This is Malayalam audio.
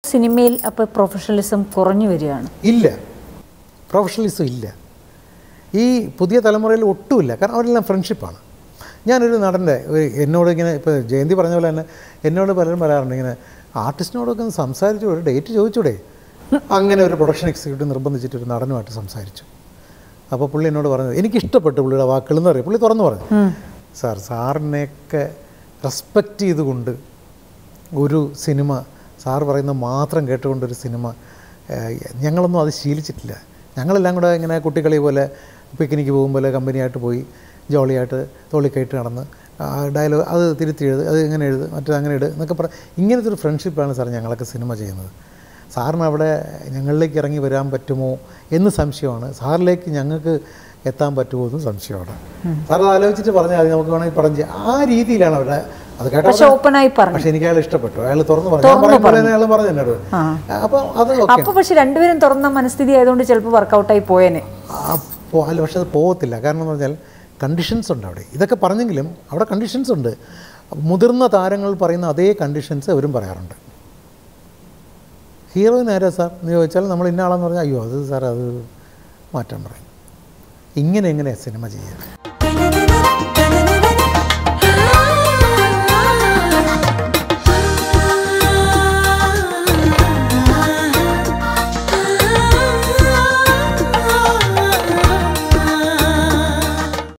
സിനിമയിൽ അപ്പോൾ പ്രൊഫഷണലിസം കുറഞ്ഞു വരികയാണ് ഇല്ല പ്രൊഫഷണലിസം ഇല്ല ഈ പുതിയ തലമുറയിൽ ഒട്ടുമില്ല കാരണം അവരെല്ലാം ഫ്രണ്ട്ഷിപ്പാണ് ഞാനൊരു നടൻ്റെ ഒരു എന്നോട് ഇങ്ങനെ ഇപ്പോൾ ജയന്തി പറഞ്ഞ പോലെ തന്നെ എന്നോട് പലരും പറയാറുണ്ട് ഇങ്ങനെ ആർട്ടിസ്റ്റിനോടൊക്കെ ഒന്ന് സംസാരിച്ചു ഒരു ഡേറ്റ് ചോദിച്ചൂടെ അങ്ങനെ ഒരു പ്രൊഡക്ഷൻ എക്സിക്യൂട്ടീവ് നിർബന്ധിച്ചിട്ട് ഒരു നടനുമായിട്ട് സംസാരിച്ചു അപ്പോൾ പുള്ളി എന്നോട് പറഞ്ഞത് എനിക്കിഷ്ടപ്പെട്ടു പുള്ളിയുടെ വാക്കുകൾ എന്ന് പറയും പുള്ളി തുറന്നു പറഞ്ഞു സാർ സാറിനെയൊക്കെ റെസ്പെക്റ്റ് ചെയ്തുകൊണ്ട് ഒരു സിനിമ സാർ പറയുന്നത് മാത്രം കേട്ടുകൊണ്ടൊരു സിനിമ ഏഹ്, ഞങ്ങളൊന്നും അത് ശീലിച്ചിട്ടില്ല ഞങ്ങളെല്ലാം കൂടെ ഇങ്ങനെ കുട്ടികളി പോലെ പിക്നിക്ക് പോകും പോലെ കമ്പനിയായിട്ട് പോയി ജോളിയായിട്ട് തോളിക്കയിട്ട് നടന്ന് ഡയലോഗ് അത് തിരുത്തി എഴുത് അത് ഇങ്ങനെ എഴുത് മറ്റേത് അങ്ങനെ എഴുത് എന്നൊക്കെ പറ ഇങ്ങനത്തെ ഒരു ഫ്രണ്ട്ഷിപ്പാണ് സാർ ഞങ്ങളൊക്കെ സിനിമ ചെയ്യുന്നത് സാറിന് അവിടെ ഞങ്ങളിലേക്ക് ഇറങ്ങി വരാൻ പറ്റുമോ എന്ന് സംശയമാണ് സാറിലേക്ക് ഞങ്ങൾക്ക് എത്താൻ പറ്റുമോ എന്നും സംശയമാണ് സാർ അത് ആലോചിച്ചിട്ട് പറഞ്ഞാൽ മതി നമുക്ക് വേണമെങ്കിൽ പറഞ്ഞു ആ രീതിയിലാണ് അവിടെ അത് കേട്ടോ പക്ഷെ ഓപ്പണായി പറഞ്ഞു പക്ഷെ എനിക്ക് അയാൾ ഇഷ്ടപ്പെട്ടു അയാൾ തുറന്നു പറഞ്ഞു ഞാൻ പറയുമ്പോൾ തന്നെ അയാൾ പറഞ്ഞു എന്നോട് അപ്പം അത് ഓക്കെ അപ്പൊ പക്ഷെ രണ്ടുപേരും തുറന്ന മനസ്ഥിതി ആയതുകൊണ്ട് ചിലപ്പോൾ വർക്കൗട്ടായി പോയേനെ അപ്പോൾ അല്ല പക്ഷെ അത് പോകത്തില്ല കാരണം എന്ന് പറഞ്ഞാൽ കണ്ടീഷൻസ് ഉണ്ട് അവിടെ ഇതൊക്കെ പറഞ്ഞെങ്കിലും അവിടെ കണ്ടീഷൻസ് ഉണ്ട് മുതിർന്ന താരങ്ങൾ പറയുന്ന അതേ കണ്ടീഷൻസ് അവരും പറയാറുണ്ട് ഹീറോയിൻ ആരാ സാർ എന്ന് ചോദിച്ചാൽ നമ്മൾ ഇന്ന ആളെന്ന് പറഞ്ഞാൽ അയ്യോ അത് സാർ അത് മാറ്റാൻ പറയും ഇങ്ങനെ എങ്ങനെ സിനിമ ചെയ്യുക